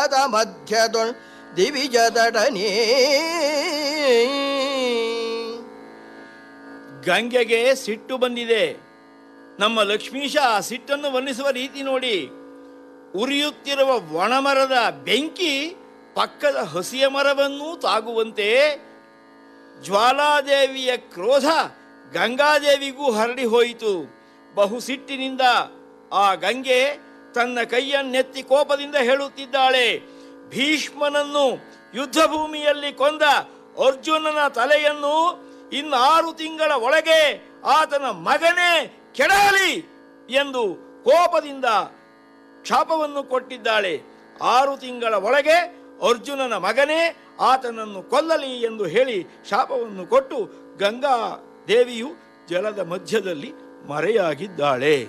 ಜಲದ ಮಧ್ಯದೊಳ್ ದಿವಿಜದಡನೇ ಗಂಗೆಗೆ ಸಿಟ್ಟು ಬಂದಿದೆ ನಮ್ಮ ಲಕ್ಷ್ಮೀಶ ಆ ಸಿಟ್ಟನ್ನು ವರ್ಣಿಸುವ ರೀತಿ ನೋಡಿ ಉರಿಯುತ್ತಿರುವ ಒಣಮರದ ಬೆಂಕಿ ಪಕ್ಕದ ಹಸಿಯ ಮರವನ್ನೂ ತಾಗುವಂತೆ ಜ್ವಾಲಾದೇವಿಯ ಕ್ರೋಧ ಗಂಗಾದೇವಿಗೂ ಹರಡಿ ಹೋಯಿತು ಬಹು ಸಿಟ್ಟಿನಿಂದ ಆ ಗಂಗೆ ತನ್ನ ಕೈಯನ್ನೆತ್ತಿ ಕೋಪದಿಂದ ಹೇಳುತ್ತಿದ್ದಾಳೆ ಭೀಷ್ಮನನ್ನು ಯುದ್ಧ ಭೂಮಿಯಲ್ಲಿ ಕೊಂದ ಅರ್ಜುನನ ತಲೆಯನ್ನು ಇನ್ನಾರು ತಿಂಗಳ ಒಳಗೆ ಆತನ ಮಗನೇ ಕೆಡಲಿ ಎಂದು ಕೋಪದಿಂದ ಶಾಪವನ್ನು ಕೊಟ್ಟಿದ್ದಾಳೆ ಆರು ತಿಂಗಳ ಒಳಗೆ ಅರ್ಜುನನ ಮಗನೇ ಆತನನ್ನು ಕೊಲ್ಲಲಿ ಎಂದು ಹೇಳಿ ಶಾಪವನ್ನು ಕೊಟ್ಟು ಗಂಗಾ ದೇವಿಯು ಜಲದ ಮಧ್ಯದಲ್ಲಿ ಮರೆಯಾಗಿದ್ದಾಳೆ